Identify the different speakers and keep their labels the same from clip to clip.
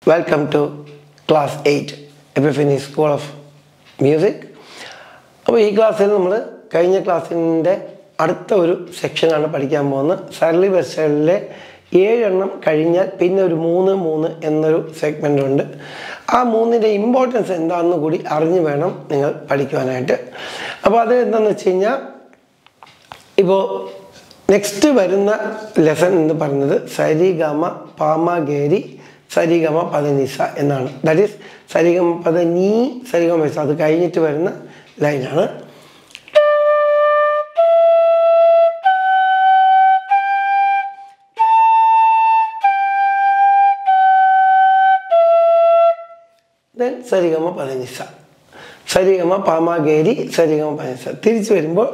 Speaker 1: welcome to class eight Epiphany school of music അപ്പോൾ ഈ ക്ലാസ്സിൽ നമ്മൾ കഴിഞ്ഞ ക്ലാസ്സിൻ്റെ അടുത്ത ഒരു സെക്ഷനാണ് പഠിക്കാൻ പോകുന്നത് സർലി വെസ്റ്റലിലെ ഏഴെണ്ണം കഴിഞ്ഞാൽ പിന്നെ ഒരു മൂന്ന് മൂന്ന് എന്നൊരു സെഗ്മെൻ്റ് ഉണ്ട് ആ മൂന്നിൻ്റെ ഇമ്പോർട്ടൻസ് എന്താണെന്ന് കൂടി അറിഞ്ഞു വേണം നിങ്ങൾ പഠിക്കുവാനായിട്ട് അപ്പോൾ അത് എന്താണെന്ന് വെച്ച് കഴിഞ്ഞാൽ ഇപ്പോൾ നെക്സ്റ്റ് വരുന്ന ലെസൺ എന്ന് പറയുന്നത് സരിഗമ പാമഗേരി സരിഗമ പദനിസ എന്നാണ് ദാറ്റ് ഈസ് സരിഗമ പദ നീ സരിഗമ പൈസ അത് കഴിഞ്ഞിട്ട് വരുന്ന ലൈനാണ് ദെൻ സരിഗമ പദനിസ സരിഗമ പാമഗേരി സരിഗമ പദനിസ തിരിച്ചു വരുമ്പോൾ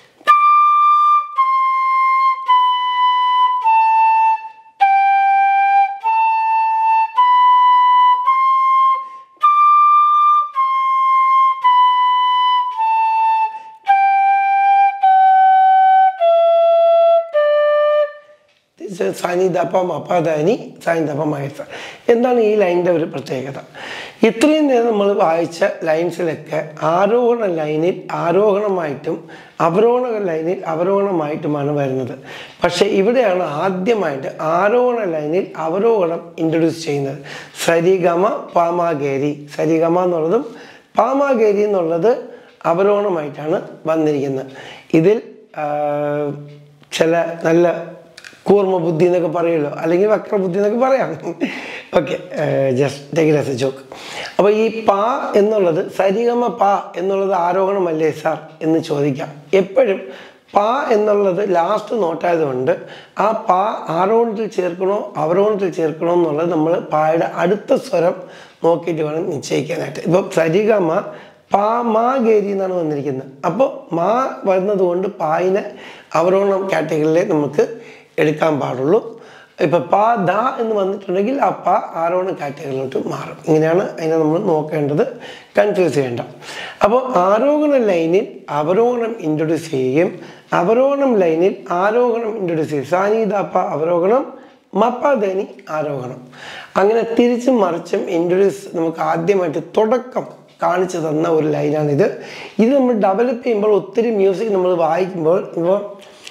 Speaker 1: സാനിദാപ്പം അപ്പാദാനി സാനിദാപ്പം മഹേസ എന്താണ് ഈ ലൈനിൻ്റെ ഒരു പ്രത്യേകത ഇത്രയും നേരം നമ്മൾ വായിച്ച ലൈൻസിലൊക്കെ ആരോഹണ ലൈനിൽ ആരോഹണമായിട്ടും അവരോഹണ ലൈനിൽ അവരോഹണമായിട്ടുമാണ് വരുന്നത് പക്ഷേ ഇവിടെയാണ് ആദ്യമായിട്ട് ആരോഹണ ലൈനിൽ അവരോഹണം ഇൻട്രൊഡ്യൂസ് ചെയ്യുന്നത് സരിഗമ പാമാഗേരി സരിഗമ എന്നുള്ളതും പാമാഗേരി എന്നുള്ളത് അവരോഹണമായിട്ടാണ് വന്നിരിക്കുന്നത് ഇതിൽ ചില നല്ല കൂർമ്മ ബുദ്ധി എന്നൊക്കെ പറയുമല്ലോ അല്ലെങ്കിൽ വക്രബുദ്ധി എന്നൊക്കെ പറയാം okay just take it as a joke അപ്പോൾ ഈ പാ എന്നുള്ളത് സരിഗമ പാ എന്നുള്ളത് ആരോഹണമല്ലേ സാർ എന്ന് ചോദിക്കാം എപ്പോഴും പാ എന്നുള്ളത് ലാസ്റ്റ് നോട്ടായതുകൊണ്ട് ആ പാ ആരോഹണത്തിൽ ചേർക്കണോ അവരോഹണത്തിൽ ചേർക്കണോ എന്നുള്ളത് നമ്മൾ പായുടെ അടുത്ത സ്വരം നോക്കിയിട്ട് വേണം നിശ്ചയിക്കാനായിട്ട് ഇപ്പം സരിഗമ പാ മാ ഗേരി എന്നാണ് വന്നിരിക്കുന്നത് അപ്പോൾ മാ വരുന്നത് പായിനെ അവരോഹണം കാറ്റഗറിയിലെ നമുക്ക് എടുക്കാൻ പാടുള്ളൂ ഇപ്പം പാ ദ എന്ന് വന്നിട്ടുണ്ടെങ്കിൽ ആ പാ ആരോഹണ കാറ്റഗറിയിലോട്ട് മാറും ഇങ്ങനെയാണ് അതിനെ നമ്മൾ നോക്കേണ്ടത് കൺഫ്യൂസ് ചെയ്യേണ്ട അപ്പോൾ ആരോഹണ ലൈനിൽ അവരോഹണം ഇൻട്രൊഡ്യൂസ് ചെയ്യുകയും അവരോഹണം ലൈനിൽ ആരോഹണം ഇൻട്രൊഡ്യൂസ് ചെയ്യും സാനിദാപ്പ അവരോഹണം മപ്പാദേനി ആരോഹണം അങ്ങനെ തിരിച്ചും മറിച്ചും ഇൻട്രൊഡ്യൂസ് നമുക്ക് ആദ്യമായിട്ട് തുടക്കം കാണിച്ചു തന്ന ഒരു ലൈനാണിത് ഇത് നമ്മൾ ഡെവലപ്പ് ചെയ്യുമ്പോൾ ഒത്തിരി മ്യൂസിക് നമ്മൾ വായിക്കുമ്പോൾ ഇപ്പോൾ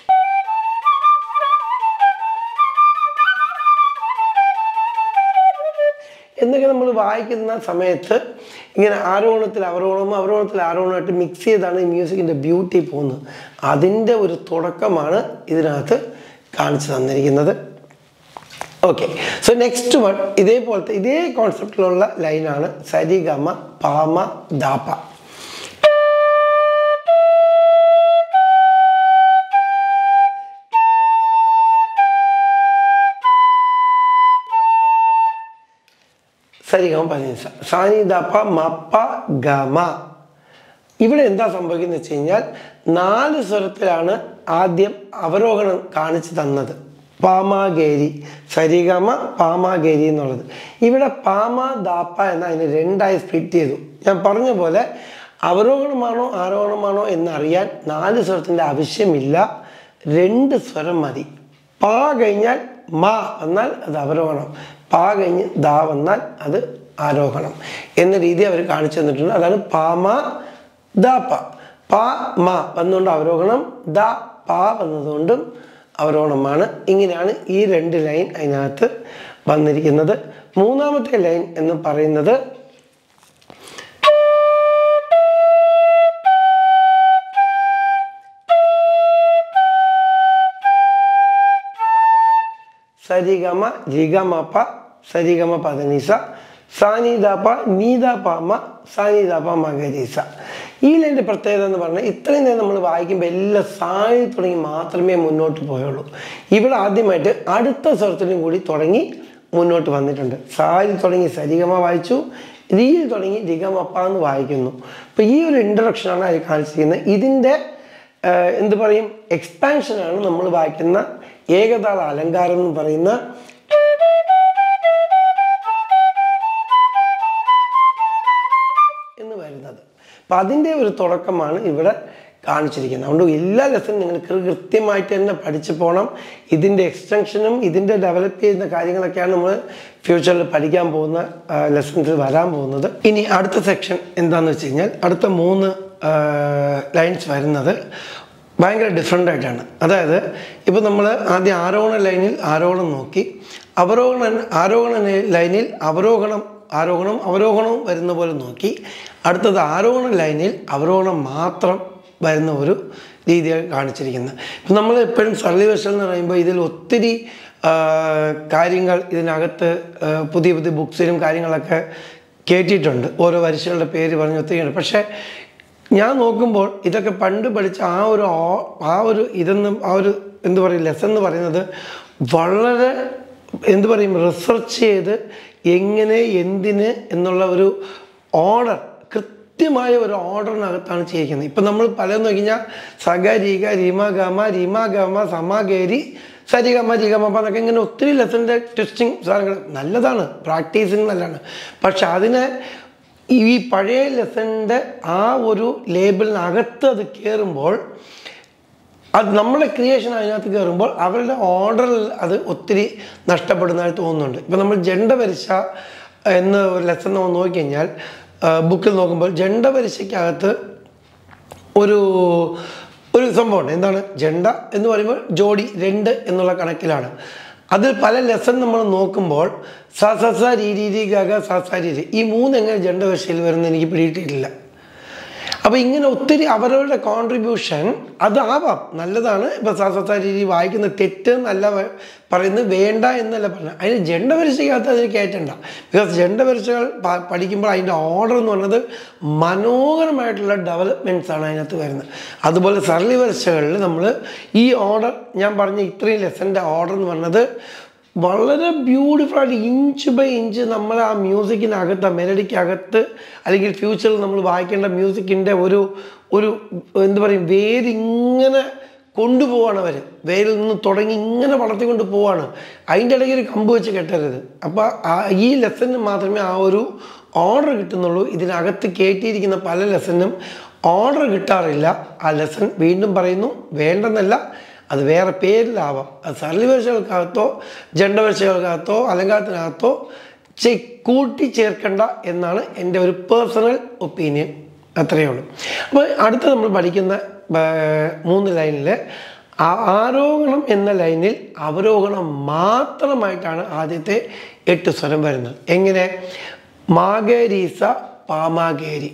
Speaker 1: എന്നൊക്കെ നമ്മൾ വായിക്കുന്ന സമയത്ത് ഇങ്ങനെ ആരോഹണത്തിൽ അവരോഹണവും അവരോഹണത്തിൽ ആരോഹണമായിട്ട് മിക്സ് ചെയ്താണ് ഈ മ്യൂസിക്കിൻ്റെ ബ്യൂട്ടി പോകുന്നത് അതിൻ്റെ ഒരു തുടക്കമാണ് ഇതിനകത്ത് കാണിച്ചു തന്നിരിക്കുന്നത് ഓക്കെ സോ നെക്സ്റ്റ് വൺ ഇതേപോലത്തെ ഇതേ കോൺസെപ്റ്റിലുള്ള ലൈനാണ് സരിഗമ പാമ ദാപ സരിഗമ പതിനഞ്ച സാനിദാപ്പ മപ്പ ഗമ ഇവിടെ എന്താ സംഭവിക്കുന്നത് വെച്ച് കഴിഞ്ഞാൽ നാല് സ്വരത്തിലാണ് ആദ്യം അവരോഹണം കാണിച്ചു തന്നത് പാമാഗേരി സരിഗമ പാമാഗേരി എന്നുള്ളത് ഇവിടെ പാമ ദാപ്പ എന്ന അതിന് രണ്ടായി സ്പ്ലിറ്റ് ചെയ്തു ഞാൻ പറഞ്ഞ പോലെ അവരോഹണമാണോ ആരോഹണമാണോ എന്നറിയാൻ നാല് സ്വരത്തിൻ്റെ ആവശ്യമില്ല രണ്ട് സ്വരം മതി പാ കഴിഞ്ഞാൽ മാ വന്നാൽ അത് അവരോഹണം പാ കഴിഞ്ഞ് ദാ വന്നാൽ അത് ആരോഹണം എന്ന രീതി അവർ കാണിച്ചു തന്നിട്ടുണ്ട് അതാണ് പാമ ദാപ്പ പാ മാ വന്നുകൊണ്ട് അവരോഹണം ദ പാ വന്നതുകൊണ്ടും അവരോഹണമാണ് ഇങ്ങനെയാണ് ഈ രണ്ട് ലൈൻ അതിനകത്ത് വന്നിരിക്കുന്നത് മൂന്നാമത്തെ ലൈൻ എന്ന് പറയുന്നത് സരിഗമ രിഗമപ സരിഗമ പദനിസ സാനിദാപ നീദാപാമ സാനിദാപ മകരീസ ഈ ലൈൻ്റെ പ്രത്യേകത എന്ന് പറഞ്ഞാൽ ഇത്രയും നേരം നമ്മൾ വായിക്കുമ്പോൾ എല്ലാം സാനി തുടങ്ങി മാത്രമേ മുന്നോട്ട് പോയുള്ളൂ ഇവിടെ ആദ്യമായിട്ട് അടുത്ത സ്വരത്തിനും കൂടി തുടങ്ങി മുന്നോട്ട് വന്നിട്ടുണ്ട് സാരി തുടങ്ങി സരിഗമ വായിച്ചു രീൽ തുടങ്ങി രിഗമപ്പ എന്ന് വായിക്കുന്നു അപ്പോൾ ഈ ഒരു ഇൻട്രൊഡക്ഷനാണ് അതിൽ കാണിച്ചിരിക്കുന്നത് ഇതിൻ്റെ എന്ത് പറയും എക്സ്പാൻഷനാണ് നമ്മൾ വായിക്കുന്ന ഏകതാള അലങ്കാരം എന്ന് പറയുന്ന എന്ന് വരുന്നത് അപ്പം അതിൻ്റെ ഒരു തുടക്കമാണ് ഇവിടെ കാണിച്ചിരിക്കുന്നത് അതുകൊണ്ട് എല്ലാ ലെസനും നിങ്ങൾ കൃ- കൃത്യമായിട്ട് തന്നെ പഠിച്ചു പോകണം ഇതിൻ്റെ എക്സ്റ്റൻഷനും ഇതിൻ്റെ ഡെവലപ്പ് ചെയ്യുന്ന കാര്യങ്ങളൊക്കെയാണ് നമ്മൾ ഫ്യൂച്ചറിൽ പഠിക്കാൻ പോകുന്ന ലെസൺസ് വരാൻ പോകുന്നത് ഇനി അടുത്ത സെക്ഷൻ എന്താണെന്ന് വെച്ച് കഴിഞ്ഞാൽ അടുത്ത മൂന്ന് ലൈൻസ് വരുന്നത് ഭയങ്കര ഡിഫറെൻ്റ് ആയിട്ടാണ് അതായത് ഇപ്പോൾ നമ്മൾ ആദ്യം ആരോഹണ ലൈനിൽ ആരോഹണം നോക്കി അവരോഹണ ആരോഹണ ലൈനിൽ അവരോഹണം ആരോഹണം അവരോഹണവും വരുന്ന പോലെ നോക്കി അടുത്തത് ആരോഹണ ലൈനിൽ അവരോഹണം മാത്രം വരുന്ന ഒരു രീതിയാണ് കാണിച്ചിരിക്കുന്നത് ഇപ്പം നമ്മൾ എപ്പോഴും സർലിവേഷൻ എന്ന് പറയുമ്പോൾ ഇതിൽ ഒത്തിരി ആ, കാര്യങ്ങൾ ഇതിനകത്ത് ആ, പുതിയ പുതിയ ബുക്സിലും കാര്യങ്ങളൊക്കെ കേട്ടിട്ടുണ്ട് ഓരോ വരിശകളുടെ പേര് പറഞ്ഞ് ഒത്തിരി ഉണ്ട് പക്ഷേ ഞാൻ നോക്കുമ്പോൾ ഇതൊക്കെ പണ്ട് പഠിച്ച ആ ഒരു ആ- ആ ഒരു ഇതെന്നും ആ ഒരു എന്ത് പറയും ലെസൺ എന്ന് പറയുന്നത് വളരെ എന്ത് പറയും റിസർച്ച് ചെയ്ത് എങ്ങനെ എന്തിന് എന്നുള്ള ഒരു ഓർഡർ കൃത്യമായ ഒരു ഓർഡറിനകത്താണ് ചെയ്യിക്കുന്നത് ഇപ്പം നമ്മൾ പലതും നോക്കി കഴിഞ്ഞാൽ സഗ രീഗ രീമ ഗമ രീമ ഗമ സമഗേരി സരിഗമ രിഗമ എന്നൊക്കെ ഇങ്ങനെ ഒത്തിരി ലെസൻ്റെ ടെസ്റ്റിങ് സാധനങ്ങൾ നല്ലതാണ് പ്രാക്ടീസിങ് നല്ലതാണ് പക്ഷെ അതിനെ ഈ പഴയ ലെസൻ്റെ ആ ഒരു ലേബിളിനകത്ത് അത് കയറുമ്പോൾ അത് നമ്മുടെ ക്രിയേഷൻ അതിനകത്ത് കയറുമ്പോൾ അവരുടെ ഓർഡറിൽ അത് ഒത്തിരി നഷ്ടപ്പെടുന്നതായിട്ട് തോന്നുന്നുണ്ട് ഇപ്പം നമ്മൾ ജണ്ട പരീക്ഷ എന്ന് ഒരു ലെസൺ നമ്മൾ നോക്കിക്കഴിഞ്ഞാൽ ബുക്കിൽ നോക്കുമ്പോൾ ജണ്ട പരീക്ഷയ്ക്കകത്ത് ഒരു ഒരു സംഭവമുണ്ട് എന്താണ് ജണ്ട എന്ന് പറയുമ്പോൾ ജോഡി രണ്ട് എന്നുള്ള കണക്കിലാണ് അതിൽ പല ലെസൺ നമ്മൾ നോക്കുമ്പോൾ സ സ സ രീ രീ രീ ഗ ഗ സ സ രീ രീ ഈ മൂന്ന് എങ്ങനെ ജണ്ട ഭാഷയിൽ വരുന്ന എനിക്ക് പിടിയിട്ടിട്ടില്ല അപ്പോൾ ഇങ്ങനെ ഒത്തിരി അവരവരുടെ കോൺട്രിബ്യൂഷൻ അതാവാം നല്ലതാണ് ഇപ്പോൾ സാസ്വത്ത രീതി വായിക്കുന്ന തെറ്റ് എന്നല്ല വ- പറയുന്നത് വേണ്ട എന്നല്ല പറഞ്ഞത് അതിന് ജണ്ട പരീക്ഷയ്ക്കകത്ത് അതിന് കയറ്റണ്ട ബിക്കോസ് ജണ്ട പരീക്ഷകൾ പ- പഠിക്കുമ്പോൾ അതിൻ്റെ ഓർഡർ എന്ന് പറയുന്നത് മനോഹരമായിട്ടുള്ള ഡെവലപ്മെൻറ്റ്സ് ആണ് അതിനകത്ത് വരുന്നത് അതുപോലെ സർലി പരീക്ഷകളിൽ നമ്മൾ ഈ ഓർഡർ ഞാൻ പറഞ്ഞ ഇത്രയും ലെസൻ്റെ ഓർഡർ എന്ന് പറഞ്ഞത് വളരെ ബ്യൂട്ടിഫുൾ ആയിട്ട് ഇഞ്ച് ബൈ ഇഞ്ച് നമ്മൾ ആ മ്യൂസിക്കിനകത്ത് ആ മെലഡിക്കകത്ത് അല്ലെങ്കിൽ ഫ്യൂച്ചറിൽ നമ്മൾ വായിക്കേണ്ട മ്യൂസിക്കിൻ്റെ ഒരു ഒരു എന്ത് പറയും വേരിങ്ങനെ കൊണ്ടുപോവാണ് അവർ വേരിൽ നിന്ന് തുടങ്ങി ഇങ്ങനെ വളർത്തിക്കൊണ്ട് പോവാണ് അതിൻ്റെ ഇടയ്ക്ക് ഒരു കമ്പ് വെച്ച് കെട്ടരുത് അപ്പോൾ ആ ഈ ലെസണിന് മാത്രമേ ആ ഒരു ഓർഡർ കിട്ടുന്നുള്ളൂ ഇതിനകത്ത് കയറ്റിയിരിക്കുന്ന പല ലെസനും ഓർഡർ കിട്ടാറില്ല ആ ലെസൺ വീണ്ടും പറയുന്നു വേണ്ടെന്നല്ല അത് വേറെ പേരിലാവാം അത് സർലിവേഴ്ചകൾക്കകത്തോ ജണ്ടവേഴ്ചകൾക്കകത്തോ അലങ്കാരത്തിനകത്തോ ചെ കൂട്ടി ചേർക്കണ്ട എന്നാണ് എൻ്റെ ഒരു പേഴ്സണൽ ഒപ്പീനിയൻ അത്രയേ ഉള്ളൂ അപ്പോൾ അടുത്ത നമ്മൾ പഠിക്കുന്ന ആ, മൂന്ന് ലൈനിൽ ആരോഹണം എന്ന ലൈനിൽ അവരോഹണം മാത്രമായിട്ടാണ് ആദ്യത്തെ എട്ട് സ്വരം വരുന്നത് എങ്ങനെ മാഗരീസ പാമാഗേരി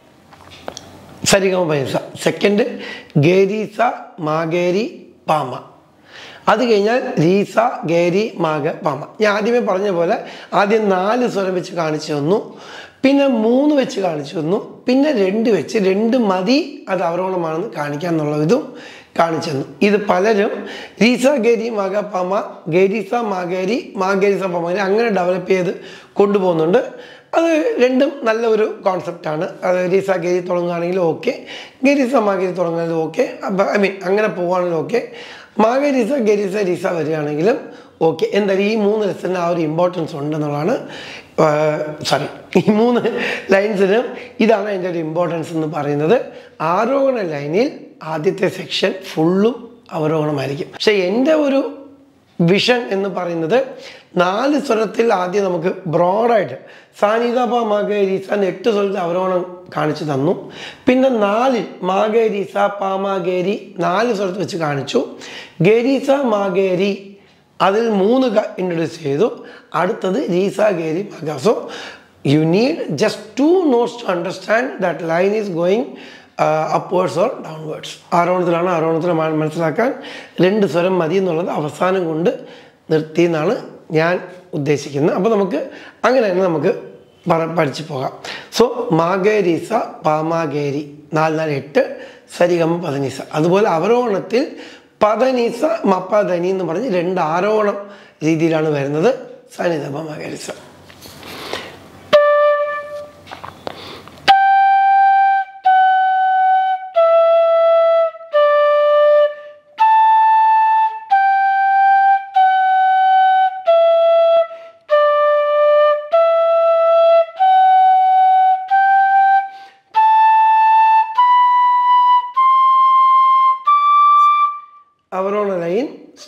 Speaker 1: സരിഗമ പൈസ സെക്കൻഡ് ഗേരീസ മാഗേരി പാമ അത് കഴിഞ്ഞാൽ രീസ ഗേരി മാഗ പാമ ഞാൻ ആദ്യമേ പറഞ്ഞ പോലെ ആദ്യം നാല് സ്വരം വെച്ച് കാണിച്ചു തന്നു പിന്നെ മൂന്ന് വെച്ച് കാണിച്ചു തന്നു പിന്നെ രണ്ട് വെച്ച് രണ്ട് മതി അത് അവരോണമാണെന്ന് കാണിക്കാൻ എന്നുള്ള ഇതും കാണിച്ചു തന്നു ഇത് പലരും രീസ ഗേരി മാഗ പാമ ഗേരീസ മാഗേരി മാഗേരിസ പാമ അങ്ങനെ ഡെവലപ്പ് ചെയ്ത് കൊണ്ടുപോകുന്നുണ്ട് അത് രണ്ടും നല്ല ഒരു കോൺസെപ്റ്റാണ് അത് ഗരീസ ഗരി തുടങ്ങുകയാണെങ്കിലും ഓക്കെ ഗരീസ മാഗരി തുടങ്ങുകയാണെങ്കിലും ഓക്കെ അപ്പം ഐ മീൻ അങ്ങനെ പോവുകയാണെങ്കിലും ഓക്കെ മാഗരീസ ഗരീസ രീസ വരികയാണെങ്കിലും ഓക്കെ എന്തായാലും ഈ മൂന്ന് ലെസണിന് ആ ഒരു ഇമ്പോർട്ടൻസ് ഉണ്ടെന്നുള്ളതാണ് സോറി ഈ മൂന്ന് ലൈൻസിനും ഇതാണ് അതിൻ്റെ ഒരു ഇമ്പോർട്ടൻസ് എന്ന് പറയുന്നത് ആരോഹണ ലൈനിൽ ആദ്യത്തെ സെക്ഷൻ ഫുള്ളും അവരോഹണമായിരിക്കും പക്ഷേ എൻ്റെ ഒരു വിഷൻ എന്ന് പറയുന്നത് നാല് സ്വരത്തിൽ ആദ്യം നമുക്ക് ബ്രോഡായിട്ട് സാനിതപ മാഗരീസ എട്ട് സ്വരത്തിൽ അവരോഹണം കാണിച്ചു തന്നു പിന്നെ നാലിൽ മാഗരീസ പാമാഗേരി നാല് സ്വരത്തിൽ വെച്ച് കാണിച്ചു ഗരീസ മാഗേരി അതിൽ മൂന്ന് ഇൻട്രൊഡ്യൂസ് ചെയ്തു അടുത്തത് രീസ ഗേരി മാഗ so you need just to notes to understand that line is going upwards or downwards ആരോണത്തിലാണ് ആരോണത്തിൽ മനസ്സിലാക്കാൻ രണ്ട് സ്വരം മതി എന്നുള്ളത് അവസാനം കൊണ്ട് നിർത്തി എന്നാണ് ഞാൻ ഉദ്ദേശിക്കുന്നത് അപ്പോൾ നമുക്ക് അങ്ങനെ തന്നെ നമുക്ക് പറ- പഠിച്ചു പോകാം സോ മാഗേരീസ പാമാഗേരി നാല് നാല് എട്ട് സരിഗമ പതനീസ അതുപോലെ അവരോഹണത്തിൽ പതനീസ മപ്പതനി എന്ന് പറഞ്ഞ് രണ്ട് ആരോഹണം രീതിയിലാണ് വരുന്നത് സനിതമ മകരീസ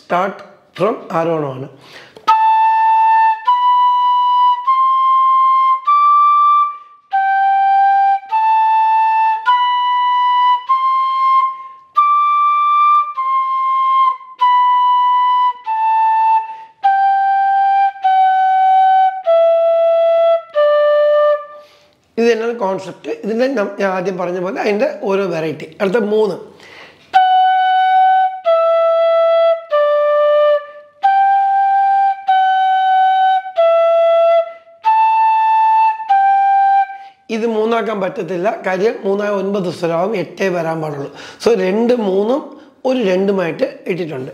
Speaker 1: സ്റ്റാർട്ട് ഫ്രം ആരോഹണമാണ് ഇത് തന്നെയാണ് കോൺസെപ്റ്റ് ഇതിൻ്റെ നം- ഞാൻ ആദ്യം പറഞ്ഞ പോലെ അതിൻ്റെ ഓരോ വെറൈറ്റി അടുത്ത മൂന്ന് ഇത് മൂന്നാക്കാൻ പറ്റത്തില്ല കാര്യം മൂന്നായ ഒൻപത് സ്വരമാവും എട്ടേ വരാൻ പാടുള്ളൂ സോ രണ്ട് മൂന്നും ഒരു രണ്ടുമായിട്ട് ഇട്ടിട്ടുണ്ട്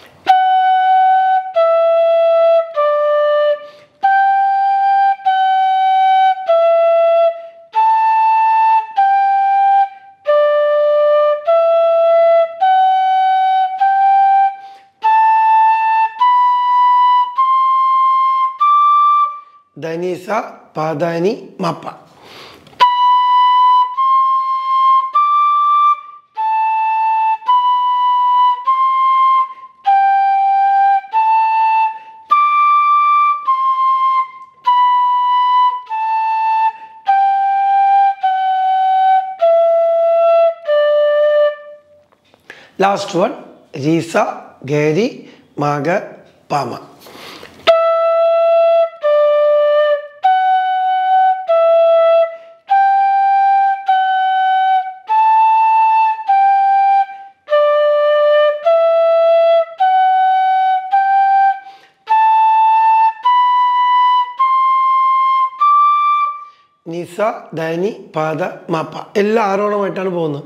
Speaker 1: ധനീസ പാതാനി മപ്പ ലാസ്റ്റ് വൺ രീസ ഗേരി മാഗ പാമ നിസ ധനി പാദ മാപ്പ എല്ലാം ആരോണമായിട്ടാണ് പോകുന്നത്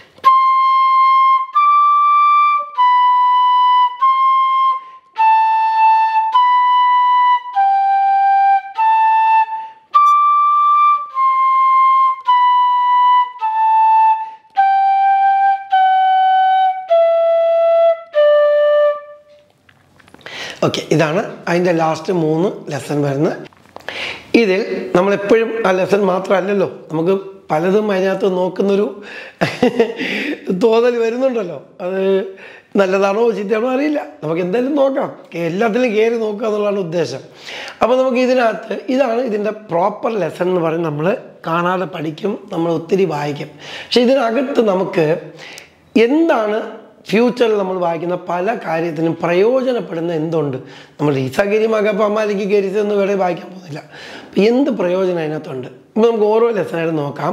Speaker 1: ഓക്കെ ഇതാണ് അതിൻ്റെ ലാസ്റ്റ് മൂന്ന് ലെസൺ വരുന്നത് ഇതിൽ നമ്മളെപ്പോഴും ആ ലെസൺ മാത്രമല്ലല്ലോ നമുക്ക് പലതും അതിനകത്ത് നോക്കുന്നൊരു തോന്നൽ വരുന്നുണ്ടല്ലോ അത് നല്ലതാണോ ചീത്തയാണോ അറിയില്ല നമുക്ക് എന്തായാലും നോക്കാം എല്ലാത്തിലും കയറി നോക്കുക എന്നുള്ളതാണ് ഉദ്ദേശം അപ്പോൾ നമുക്ക് ഇതിനകത്ത് ഇതാണ് ഇതിൻ്റെ പ്രോപ്പർ ലെസൺ എന്ന് പറയുന്നത് നമ്മൾ കാണാതെ പഠിക്കും നമ്മൾ ഒത്തിരി വായിക്കും പക്ഷേ ഇതിനകത്ത് നമുക്ക് എന്താണ് ഫ്യൂച്ചറിൽ നമ്മൾ വായിക്കുന്ന പല കാര്യത്തിനും പ്രയോജനപ്പെടുന്ന എന്തുണ്ട് നമ്മൾ ഈസാഗിരി മകപ്പമാലിക്ക് ഗരിസ് എന്ന് വേറെ വായിക്കാൻ പോകുന്നില്ല അപ്പം എന്ത് പ്രയോജനം അതിനകത്തുണ്ട് അപ്പോൾ നമുക്ക് ഓരോ ലെസണായിട്ട് നോക്കാം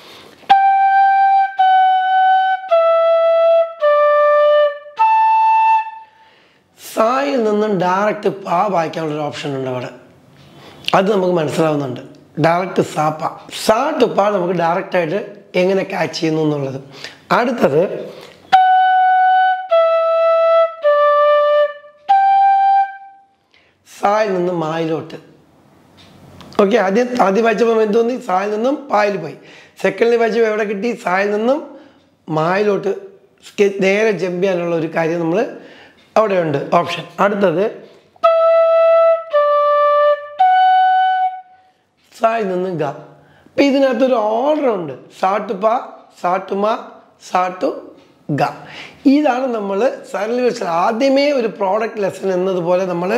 Speaker 1: സായിൽ നിന്നും ഡയറക്റ്റ് പാ വായിക്കാനുള്ളൊരു ഓപ്ഷൻ ഉണ്ട് അവിടെ അത് നമുക്ക് മനസ്സിലാവുന്നുണ്ട് ഡയറക്റ്റ് സാപ്പ സാ ടു പാ നമുക്ക് ഡയറക്റ്റായിട്ട് എങ്ങനെ ക്യാച്ച് ചെയ്യുന്നു എന്നുള്ളത് അടുത്തത് സായിൽ നിന്നും മായിലോട്ട് ഓക്കെ ആദ്യം ആദ്യം വായിച്ചപ്പോൾ എന്ത് തോന്നി സായിൽ നിന്നും പായിൽ പോയി സെക്കൻഡിൽ വായിച്ചപ്പോൾ എവിടെ കിട്ടി സായിൽ നിന്നും മായിലോട്ട് സ്കെ- നേരെ ജമ്പ് ചെയ്യാനുള്ള ഒരു കാര്യം നമ്മൾ അവിടെയുണ്ട് ഓപ്ഷൻ അടുത്തത് സായിൽ നിന്നും ഗ അപ്പം ഇതിനകത്തൊരു ഓർഡർ ഉണ്ട് സാട്ടു പ സാട്ടു മ സാട്ടു ഗ ഇതാണ് നമ്മൾ സരളി വെച്ച ആദ്യമേ ഒരു പ്രോഡക്റ്റ് ലെസൺ എന്നതുപോലെ നമ്മൾ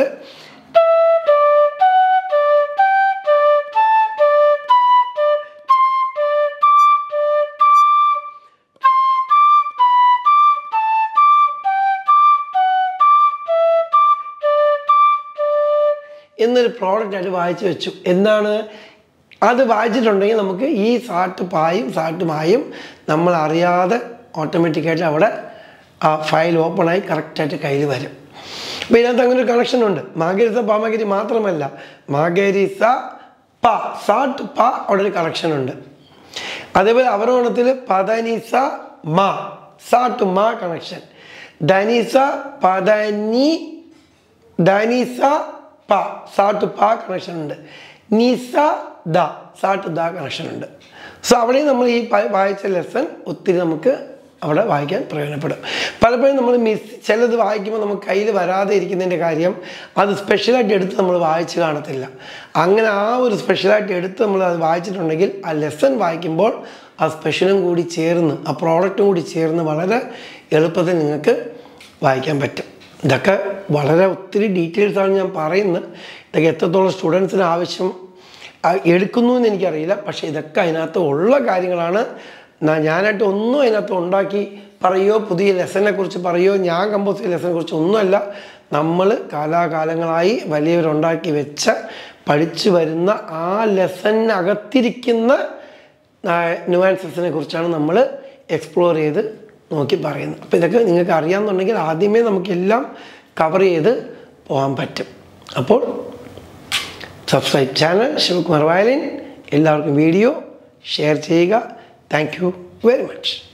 Speaker 1: എന്നൊരു പ്രോഡക്റ്റ് ആയിട്ട് വായിച്ചു വെച്ചു എന്താണ് അത് വായിച്ചിട്ടുണ്ടെങ്കിൽ നമുക്ക് ഈ സാട്ട് പായും സാട്ട് മായും നമ്മൾ അറിയാതെ ഓട്ടോമാറ്റിക്കായിട്ട് അവിടെ ആ ഫയൽ ഓപ്പണായി കറക്റ്റായിട്ട് കയ്യിൽ വരും അപ്പോൾ ഇതിനകത്ത് അങ്ങനെ ഒരു കണക്ഷൻ ഉണ്ട് മാഗരിസ പാമഗിരി മാത്രമല്ല മാഗരിസ പ സാട്ട് പ അവിടെ ഒരു കണക്ഷൻ ഉണ്ട് അതേപോലെ അവരോഹണത്തിൽ പദനിസ മ സാട്ട് മ കണക്ഷൻ ധനിസ പദനി ധനിസ പ സാട്ട് പ കണക്ഷൻ ഉണ്ട് നിസ ദ സാട്ട് ദ കണക്ഷൻ ഉണ്ട് സോ അവിടെയും നമ്മൾ ഈ പ- വായിച്ച ലെസൺ ഒത്തിരി നമുക്ക് അവിടെ വായിക്കാൻ പ്രയോജനപ്പെടും പലപ്പോഴും നമ്മൾ മിസ് ചിലത് വായിക്കുമ്പോൾ നമുക്ക് കയ്യിൽ വരാതെ ഇരിക്കുന്നതിൻ്റെ കാര്യം അത് സ്പെഷ്യലായിട്ട് എടുത്ത് നമ്മൾ വായിച്ച് കാണത്തില്ല അങ്ങനെ ആ ഒരു സ്പെഷ്യലായിട്ട് എടുത്ത് നമ്മൾ അത് വായിച്ചിട്ടുണ്ടെങ്കിൽ ആ ലെസൺ വായിക്കുമ്പോൾ ആ സ്പെഷ്യലും കൂടി ചേർന്ന് ആ പ്രോഡക്റ്റും കൂടി ചേർന്ന് വളരെ എളുപ്പത്തിൽ നിങ്ങൾക്ക് വായിക്കാൻ പറ്റും ഇതൊക്കെ വളരെ ഒത്തിരി ഡീറ്റെയിൽസാണ് ഞാൻ പറയുന്നത് ഇതൊക്കെ എത്രത്തോളം സ്റ്റുഡൻസിന് ആവശ്യം ആ, എടുക്കുന്നു എന്ന് എനിക്കറിയില്ല പക്ഷേ ഇതൊക്കെ അതിനകത്ത് ഉള്ള കാര്യങ്ങളാണ് ന- ഞാനായിട്ട് ഒന്നും അതിനകത്ത് ഉണ്ടാക്കി പറയുകയോ പുതിയ ലെസനെ കുറിച്ച് പറയുകയോ ഞാൻ കമ്പോസ് ചെയ്ത ലെസനെ കുറിച്ച് ഒന്നുമല്ല നമ്മൾ കാലാകാലങ്ങളായി വലിയവരുണ്ടാക്കി വെച്ച പഠിച്ചു വരുന്ന ആ ലെസനകത്തിരിക്കുന്ന ന്യൂവാൻസസിനെ കുറിച്ചാണ് നമ്മൾ എക്സ്പ്ലോർ ചെയ്ത് നോക്കി പറയുന്നത് അപ്പോൾ ഇതൊക്കെ നിങ്ങൾക്ക് അറിയാമെന്നുണ്ടെങ്കിൽ ആദ്യമേ നമുക്കെല്ലാം കവർ ചെയ്ത് പോകാൻ പറ്റും അപ്പോൾ സബ്സ്ക്രൈബ് ചാനൽ ശിവകുമാർ വയലിൻ എല്ലാവർക്കും വീഡിയോ ഷെയർ ചെയ്യുക താങ്ക് യു വെരി മച്ച്